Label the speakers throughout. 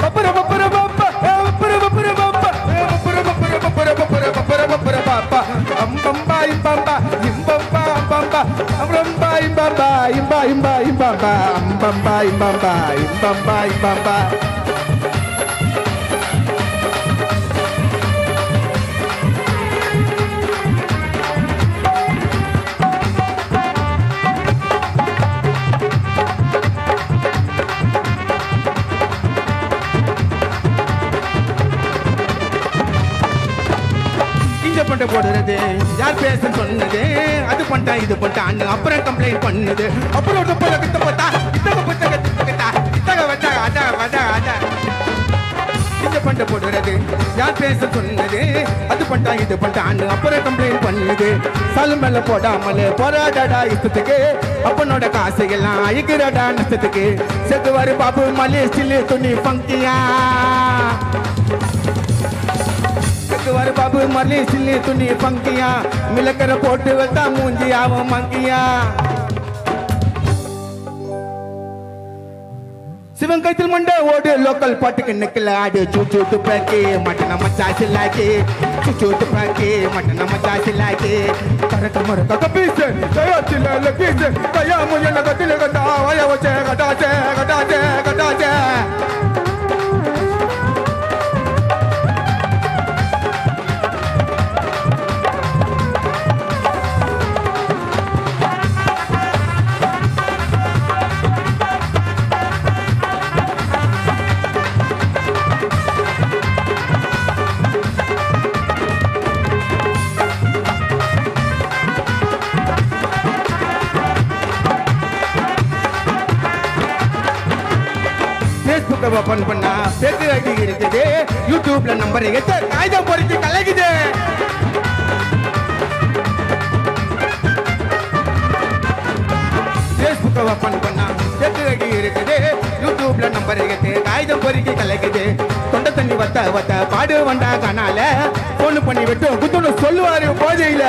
Speaker 1: பப்பர பப்பர பாப்பா பப்பர பப்பர பாப்பா பப்பர பப்பர பப்பர பப்பர பப்பர பப்பர பாப்பா அம்பம்பா இம்பம்பா இம்பம்பா அம்பம்பா அம்பம்பா இம்பம்பா இம்பா இம்பா இம்பம்பா அம்பம்பா இம்பம்பா இம்பம்பா இம்பம்பா இங்க பண்ட போடுறது யார் பேச சொன்னது அது பண்ணிட்டா இது பண்ணிட்டான்னு அப்புறம் கம்ப்ளைண்ட் பண்ணுது அப்புறம் ஒரு போல கிட்ட போட்டா இத்தக புத்தக தித்தகட்டா இத்தக வச்சா அடா வடா அடா இங்க பண்ட போடுறது யார் பேச சொன்னது அது பண்ணிட்டா இது பண்ணிட்டான்னு அப்புறம் கம்ப்ளைண்ட் பண்ணுது சலு மேல போடாமல் போராடடா இஷ்டத்துக்கு அப்பனோட காசு எல்லாம் அழிக்கிறடா நஷ்டத்துக்கு செத்துவாரு பாபு மலேசில துணி பங்கியா வரு பாபு மல்லி சில்லி துணி பங்கியா மிளக்கரை போட்டு வந்தா மூஞ்சி அவன் மங்கியா சிவன் கைத்தில் மண்ட ஓடு லோக்கல் பாட்டுக்கு நிக்கல ஆடு சூச்சு துப்பாக்கி மட்டன மச்சா சில்லாக்கி சூச்சு துப்பாக்கி மட்டன மச்சா சில்லாக்கி கரக்க மரக்க கபீஸ் கயா சில்ல கீஸ் கயா முயன கத்தில கட்டா வய வச்சே கட்டாச்சே கட்டாச்சே கட்டாச்சே ஃபேஸ்புக்கை ஓபன் பண்ணா ஃபேக் ஐடி இருக்குது யூடியூப்ல நம்பர் எத்த காகிதம் பொறிச்சு கலகுது ஃபேஸ்புக்கை ஓபன் பண்ணா ஃபேக் ஐடி இருக்குது யூடியூப்ல நம்பர் எத்து காகிதம் பொறிச்சு கலகுது தொண்டை தண்ணி வத்த வத்த பாடு வண்டா கனால போன் பண்ணி விட்டு குத்துன்னு சொல்லுவாரு போதையில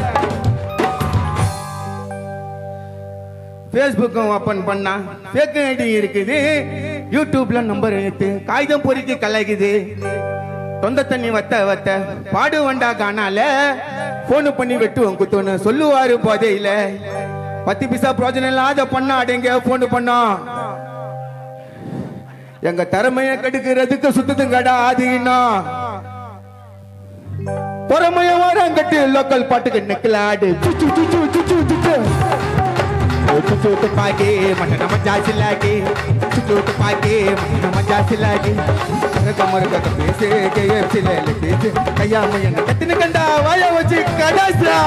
Speaker 1: ஃபேஸ்புக்கும் ஓப்பன் பண்ணா ஃபேக் ஐடி இருக்குது யூடியூப்ல நம்பர் எடுத்து காகிதம் பொறுக்கி கலகுது தொந்த தண்ணி வத்த வத்த பாடு வண்டா காணால போன் பண்ணி வெட்டுவோம் குத்துன்னு சொல்லுவாரு போதையில பத்து பிசா பிரோஜனம் இல்லாத பண்ணா அடங்க போன் பண்ணோம் எங்க திறமைய கெடுக்கிறதுக்கு சுத்ததுங்கடா அது இன்னும் பொறமைய வாரங்கட்டு லோக்கல் பாட்டுக்கு நெக்கலாடு சுச்சு சுச்சு சுச்சு சுச்சு சுச்சு துப்பாக்கி மட்ட நம்ம ஜாஸ்தி லாகி சுச்சு துப்பாக்கி மட்ட நம்ம ஜாஸ்தி லாகி கமரு கக்க பேசு கேஎஃப்சில பேசு கையாம என்ன கத்தின கண்டா வாய வச்சு கடாசா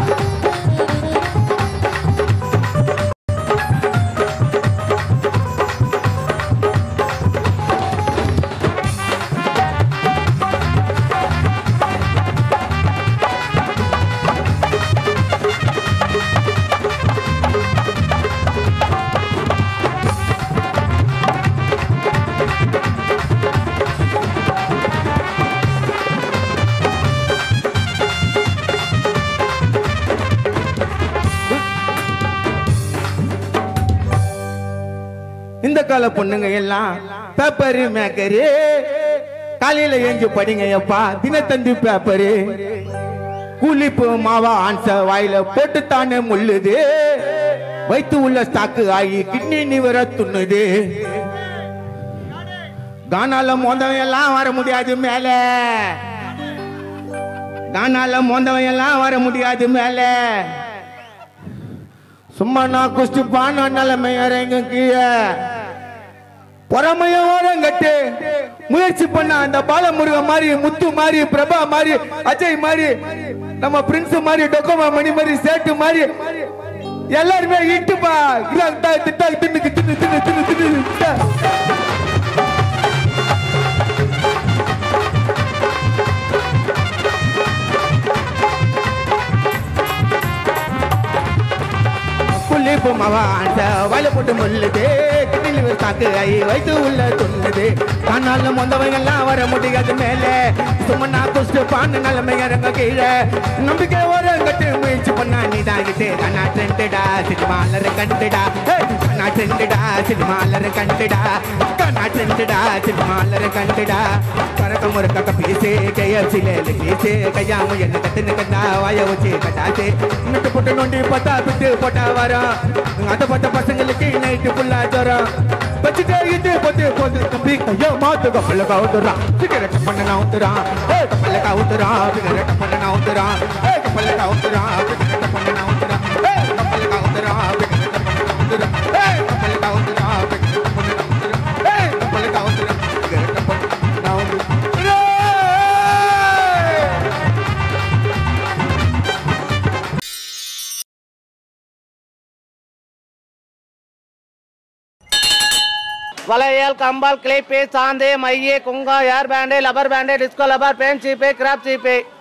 Speaker 1: இந்த கால பொண்ணுங்க எல்லாம் பேப்பரு மேக்கரு காலையில ஏஞ்சு படிங்க எப்பா தினத்தந்தி பேப்பரு கூலிப்பு மாவா ஆன்ச வாயில போட்டு தானே முள்ளுது வைத்து உள்ள ஸ்டாக்கு ஆகி கிட்னி நிவர துண்ணுது கானால மோந்தவன் எல்லாம் வர முடியாது மேல கானால மோந்தவன் எல்லாம் வர முடியாது மேல சும்மா நான் குஸ்தி பான நிலைமை இறங்க கீழே பொறாமைய ஓரங்கட்டு முயற்சி பண்ண அந்த பாலமுருகன் மாதிரி முத்து மாதிரி பிரபா மாதிரி அஜய் மாதிரி நம்ம பிரின்ஸ் மாதிரி டொக்கோமா மணி மாதிரி சேட்டு மாதிரி எல்லாருமே இட்டுப்பா திட்டா திட்டா தின்னுக்கு தின்னு தின்னு தின்னு தின்னு திட்டா. குளிப்பு மாவா அந்த வயல போட்டு முள்ளுது கிட்டில் தாக்கு ஐ வைத்து உள்ள துண்ணுது கண்ணால மொந்தவங்க எல்லாம் வர முடியாது மேலே சும்மா குஸ்டு பாண்டு நிலைமை இறங்க கீழே நம்பிக்கை ஒரு கட்டு முயற்சி பண்ணா நீ தாகிட்டு கண்ணா ட்ரெண்டுடா சினிமாலர் கண்டுடா கண்ணா ட்ரெண்டுடா சினிமாலர் கண்டுடா கண்ணா ட்ரெண்டுடா சினிமாலர் கண்டுடா பறக்க முறுக்க பீசே கையசிலே பீசே கையாம என்ன கட்டுன்னு கண்டா வாய வச்சு கட்டாச்சு நட்டு போட்டு நோண்டி பார்த்தா விட்டு போட்டா வரும் அதை பார்த்த பசங்களுக்கு நைட்டு ஃபுல்லா ஜரம் வச்சுட்டே இது போட்டு போட்டு தம்பி கையோ மாத்து கப்பல கவுத்துறான் சிகரெட் பண்ண நவுத்துறான் ஏ கப்பல கவுத்துறான் சிகரெட் பண்ண நவுத்துறான் ஏ கப்பல கவுத்துறான் சிகரெட் பண்ண நவுத்துறான் ஏ கப்பல கவுத்துறான் சிகரெட் பண்ண நவுத்துறான் ஏ கப்பல கவுத்துறான் சிகரெட் பண்ண நவுத்துறான் ஏ கப்பல கவுத்துறான் சிகரெட் பண்ண நவுத்துறான்
Speaker 2: வளையல் கம்பால் கிளிப்பு சாந்து மைய குங்கா hair band rubber band disco rubber band சீப்பு கிராப் சீப்பு